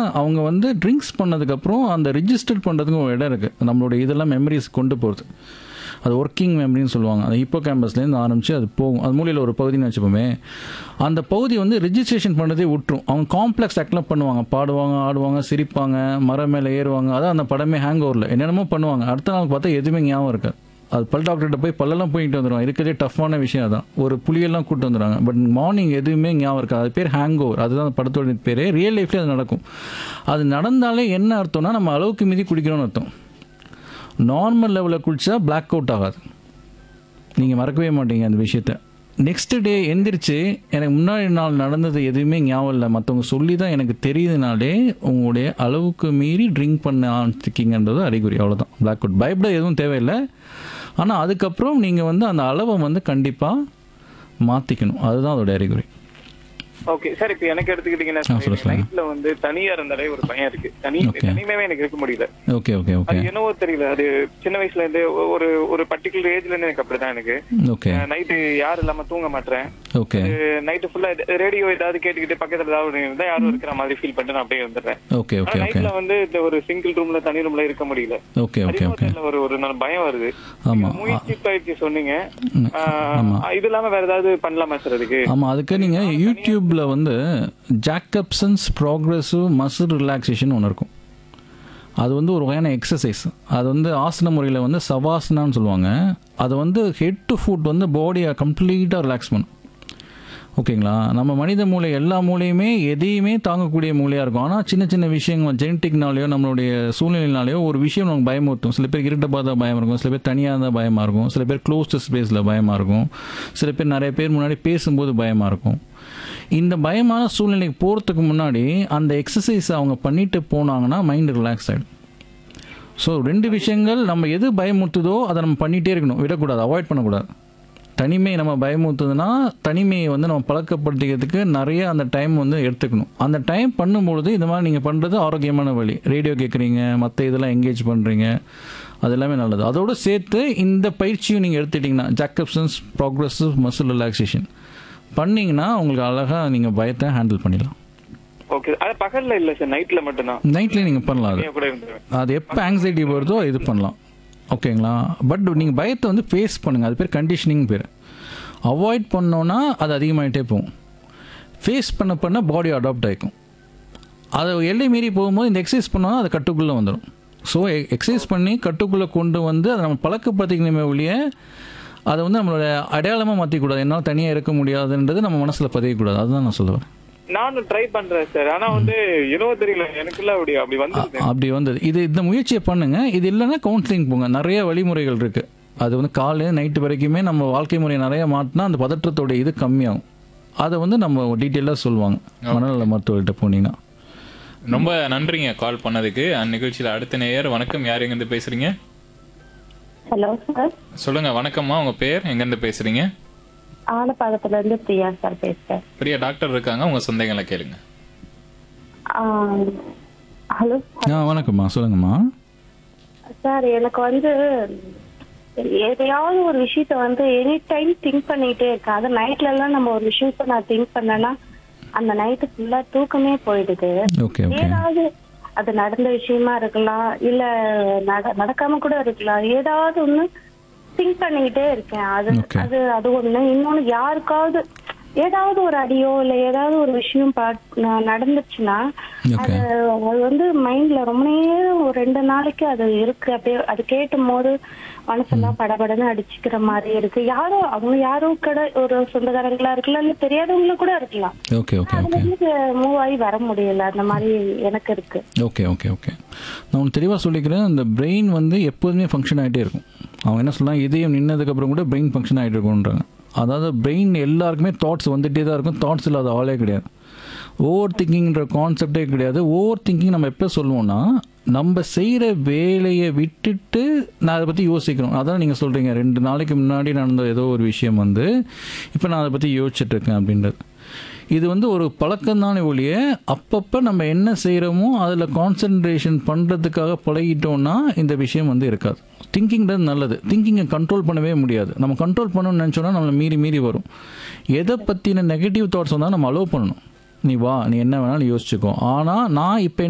அவங்க வந்து ட்ரிங்க்ஸ் பண்ணதுக்கப்புறம் அந்த ரிஜிஸ்டர் பண்ணுறதுக்கு ஒரு இடம் இருக்குது நம்மளுடைய இதெல்லாம் மெமரிஸ் கொண்டு போகிறது அது ஒர்க்கிங் மெமரின்னு சொல்லுவாங்க அந்த ஹிப்போ கேம்பஸ்லேருந்து ஆரம்பித்து அது போகும் அது மூலையில் ஒரு பகுதின்னு வச்சுப்போமே அந்த பகுதி வந்து ரிஜிஸ்ட்ரேஷன் பண்ணதே விட்டுரும் அவங்க காம்ப்ளெக்ஸ் ஆக்ட்லாம் பண்ணுவாங்க பாடுவாங்க ஆடுவாங்க சிரிப்பாங்க மரம் மேலே ஏறுவாங்க அதான் அந்த படமே ஹேங் ஓவரில் என்னென்னமோ பண்ணுவாங்க அடுத்த நாள் பார்த்தா எதுவுமே ஞாபகம் இருக்காது அது பல் டாக்டர்கிட்ட போய் பல்லெல்லாம் போயிட்டு வந்துடுவாங்க இருக்கிறதே டஃப்பான விஷயம் அதான் ஒரு புளியெல்லாம் கூட்டு வந்துடுவாங்க பட் மார்னிங் எதுவுமே ஞாபகம் இருக்காது அது பேர் ஹேங் ஓவர் அதுதான் அந்த படத்தோட பேர் ரியல் லைஃப்லேயே அது நடக்கும் அது நடந்தாலே என்ன அர்த்தம்னா நம்ம அளவுக்கு மீறி குடிக்கணும்னு அர்த்தம் நார்மல் லெவலில் குடிச்சா பிளாக் அவுட் ஆகாது நீங்கள் மறக்கவே மாட்டீங்க அந்த விஷயத்த நெக்ஸ்ட் டே எந்திரிச்சு எனக்கு முன்னாடி நாள் நடந்தது எதுவுமே ஞாபகம் இல்லை மற்றவங்க சொல்லி தான் எனக்கு தெரியுதுனாலே உங்களுடைய அளவுக்கு மீறி ட்ரிங்க் பண்ண ஆரம்பிச்சிருக்கீங்கன்றது அறிகுறி அவ்வளோதான் பிளாக் அவுட் பயப்பட எதுவும் தேவையில்லை ஆனால் அதுக்கப்புறம் நீங்கள் வந்து அந்த அளவை வந்து கண்டிப்பாக மாற்றிக்கணும் அதுதான் அதோட அறிகுறி ஓகே சார் இப்ப எனக்கு எடுத்துக்கிட்டீங்கன்னா ஆ, சொல்லுங்க, சொல்லுங்க. நைட்ல வந்து தனியா இருந்தாலே ஒரு பையன் இருக்கு தனி Okay. தனிமையாவே எனக்கு இருக்க முடியல ஓகே ஓகே ஓகே அது என்னவோ தெரியல அது சின்ன வயசுல இருந்து ஒரு ஒரு பர்டிகுலர் ஏஜ்ல இருந்து எனக்கு அப்படிதான் எனக்கு ஓகே நைட்டு யாரும் இல்லாம தூங்க மாட்டேன் ஓகே நைட்டு ஃபுல்லா ரேடியோ ஏதாவது கேட்டுக்கிட்டு பக்கத்துல ஏதாவது இருந்தா யாரும் இருக்கிற மாதிரி ஃபீல் பண்ணிட்டு நான் அப்படியே வந்துடுறேன் ஓகே ஆனா ஓகே ஓகே நைட்ல வந்து இந்த ஒரு சிங்கிள் ரூம்ல தனி ரூம்ல இருக்க முடியல ஓகே ஓகே அதிகமா ஓகே தெரியல, ஒரு ஒரு நாள் பயம் வருது ஆமாம் முயற்சி பயிற்சி சொன்னீங்க ம், ஆஹ், இது இல்லாம வேற ஏதாவது பண்ணலாமா சார் அதுக்கு ஆமாம் அதுக்கு நீங்கள் யூடியூப்பில் வந்து ஜாக்கப்சன்ஸ் ப்ராக்ரெசிவ் மசில் ரிலாக்ஸேஷன் ஒன்று இருக்கும் அது வந்து ஒரு வகையான எக்ஸசைஸ் அது வந்து ஆசன முறையில் வந்து சவாசனான்னு சொல்லுவாங்க அது வந்து ஹெட் டு ஃபுட் வந்து பாடியை கம்ப்ளீட்டாக ரிலாக்ஸ் பண்ணும் ஓகேங்களா நம்ம மனித மூளை எல்லா மூளையுமே எதையுமே தாங்கக்கூடிய மூளையாக இருக்கும் ஆனால் சின்ன சின்ன விஷயங்கள் ஜெனட்டிக்னாலேயோ நம்மளுடைய சூழ்நிலைனாலேயோ ஒரு விஷயம் நமக்கு பயமுறுத்தும் சில பேர் இருட்ட பார்த்தா பயம் இருக்கும் சில பேர் தனியாக இருந்தால் பயமாக இருக்கும் சில பேர் க்ளோஸ்டு ஸ்பேஸில் பயமாக இருக்கும் சில பேர் நிறைய பேர் முன்னாடி பேசும்போது பயமாக இருக்கும் இந்த பயமான சூழ்நிலைக்கு போகிறதுக்கு முன்னாடி அந்த எக்ஸசைஸ் அவங்க பண்ணிட்டு போனாங்கன்னா மைண்ட் ரிலாக்ஸ் ஆகிடும் ஸோ ரெண்டு விஷயங்கள் நம்ம எது பயமுறுத்துதோ அதை நம்ம பண்ணிகிட்டே இருக்கணும் விடக்கூடாது அவாய்ட் பண்ணக்கூடாது தனிமை நம்ம பயமுறுத்துதுன்னா தனிமையை வந்து நம்ம பழக்கப்படுத்திக்கிறதுக்கு நிறைய அந்த டைம் வந்து எடுத்துக்கணும் அந்த டைம் பண்ணும்பொழுது இந்த மாதிரி நீங்கள் பண்ணுறது ஆரோக்கியமான வழி ரேடியோ கேட்குறீங்க மற்ற இதெல்லாம் எங்கேஜ் பண்ணுறீங்க அது எல்லாமே நல்லது அதோடு சேர்த்து இந்த பயிற்சியும் நீங்கள் எடுத்துட்டிங்கன்னா ஜாக்கப்சன்ஸ் ப்ராக்ரஸிவ் மசில் ரிலாக்ஸேஷன் பண்ணிங்கன்னா உங்களுக்கு அழகாக நீங்கள் பயத்தை ஹேண்டில் பண்ணிடலாம் ஓகே அது பகல்ல இல்ல சார் நைட்ல மட்டும்தான் நைட்லேயே நீங்கள் பண்ணலாம் அது தனியா கூட இருந்துருவேன் அது எப்போ ஆங்ஸைட்டி வருதோ இது பண்ணலாம் ஓகேங்களா பட் நீங்கள் பயத்தை வந்து ஃபேஸ் பண்ணுங்கள் அது பேர் கண்டிஷனிங் பேர் அவாய்ட் பண்ணோன்னா அது அதிகமாகிட்டே போகும் ஃபேஸ் பண்ண பண்ண பாடி அடாப்ட் ஆகிக்கும் அதை எல்லை மீறி போகும்போது இந்த எக்ஸசைஸ் பண்ணோன்னா அது கட்டுக்குள்ளே வந்துடும் ஸோ எக்ஸசைஸ் பண்ணி கட்டுக்குள்ளே கொண்டு வந்து அதை நம்ம பழக்கப்படுத்திக்கணுமே ஒழிய அதை வந்து நம்மளோட அடையாளமாக மாற்றிக்கூடாது என்னால் தனியாக இருக்க முடியாதுன்றது நம்ம மனசில் பதியக்கூடாது அதுதான் நான் சொல்லுவேன் நானும் ட்ரை பண்றேன் சார் ஆனா வந்து என்னவோ தெரியல எனக்குள்ள அப்படி அப்படி வந்துருது அப்படி வந்தது இது இந்த முயற்சியை பண்ணுங்க இது இல்லைன்னா கவுன்சிலிங் போங்க நிறைய வழிமுறைகள் இருக்கு அது வந்து காலையில் நைட்டு வரைக்குமே நம்ம வாழ்க்கை முறையை நிறைய மாற்றினா அந்த பதற்றத்தோட இது கம்மியாகும் அதை வந்து நம்ம டீட்டெயிலாக சொல்லுவாங்க மனநல மருத்துவர்கிட்ட போனீங்கன்னா ரொம்ப நன்றிங்க கால் பண்ணதுக்கு அந்நிகழ்ச்சியில அடுத்த நேயர் வணக்கம் யார் எங்கிருந்து பேசுறீங்க ஹலோ சார் சொல்லுங்க வணக்கம்மா உங்க பேர் எங்கிருந்து பேசுறீங்க ஆலப்பாக்கத்துல இருந்து பிரியா சார் பேசுறேன் பெரிய டாக்டர் இருக்காங்க உங்க சந்தேகங்களை கேளுங்க ஹலோ ஆ வணக்கம்மா சொல்லுங்கம்மா சார் எனக்கு வந்து எதையாவது ஒரு விஷயத்த வந்து எனி டைம் திங்க் பண்ணிட்டே இருக்கேன் அது நைட்ல எல்லாம் நம்ம ஒரு விஷயத்த நான் திங்க் பண்ணேன்னா அந்த நைட்டு ஃபுல்லா தூக்கமே போயிடுது ஓகே ஓகே ஏதாவது அது நடந்த விஷயமா இருக்கலாம் இல்ல நட- நடக்காம கூட இருக்கலாம் ஏதாவது ஒண்ணு திங்க் பண்ணிக்கிட்டே இருக்கேன் அது Okay. அது அது ஒண்ணு இன்னொன்னு யாருக்காவது ஏதாவது ஒரு அடியோ இல்ல ஏதாவது ஒரு விஷயம் பாட்- ந- நடந்துச்சுன்னா ஓகே அது அது வந்து மைண்ட்ல ரொம்ப நேரம் ஒரு ரெண்டு நாளைக்கு அது இருக்கு அப்படியே அது கேட்டும் போது மனசெல்லாம் படபடன்னு அடிச்சுக்கிற மாதிரி இருக்கு யாரோ அவங்க யாரோ கூட ஒரு சொந்தக்காரங்களா இருக்கலாம் இல்ல தெரியாதவங்கள கூட இருக்கலாம் ஓகே ஓகே அதுல ஓகே இருந்து மூவ் ஆகி வர முடியல அந்த மாதிரி எனக்கு இருக்கு ஓகே ஓகே ஓகே நான் ஒன்று தெளிவாக சொல்லிக்கிறேன் இந்த பிரெயின் வந்து எப்போதுமே ஃபங்க்ஷன் ஆகிட்டே இருக்கும் அவங்க என்ன சொல்லலாம் இதயம் நின்னதுக்கப்புறம் கூட பிரெயின் ஃபங்க்ஷன் ஆகிட்டு இருக்கும்ன்றாங்க அதாவது பிரெயின் எல்லாருக்குமே தாட்ஸ் வந்துகிட்டே தான் இருக்கும் தாட்ஸ் இல்லாத ஆளே கிடையாது ஓவர் திங்கிங்ன்ற கான்செப்டே கிடையாது ஓவர் திங்கிங் நம்ம எப்போ சொல்லுவோம்னா நம்ம செய்கிற வேலையை விட்டுட்டு நான் அதை பற்றி யோசிக்கணும் அதான் நீங்கள் சொல்கிறீங்க ரெண்டு நாளைக்கு முன்னாடி நடந்த ஏதோ ஒரு விஷயம் வந்து இப்போ நான் அதை பற்றி யோசிச்சுட்டு இருக்கேன் அப்படின்றது இது வந்து ஒரு பழக்கம்தானே ஒழிய அப்பப்போ நம்ம என்ன செய்கிறோமோ அதில் கான்சென்ட்ரேஷன் பண்ணுறதுக்காக பழகிட்டோம்னா இந்த விஷயம் வந்து இருக்காது திங்கிங்கிறது நல்லது திங்கிங்கை கண்ட்ரோல் பண்ணவே முடியாது நம்ம கண்ட்ரோல் பண்ணணும்னு நினச்சோன்னா நம்மளை மீறி மீறி வரும் எதை பற்றின நெகட்டிவ் தாட்ஸ் வந்தால் நம்ம அலோவ் பண்ணணும் நீ வா நீ என்ன வேணாலும் யோசிச்சுக்கோ ஆனால் நான் இப்போ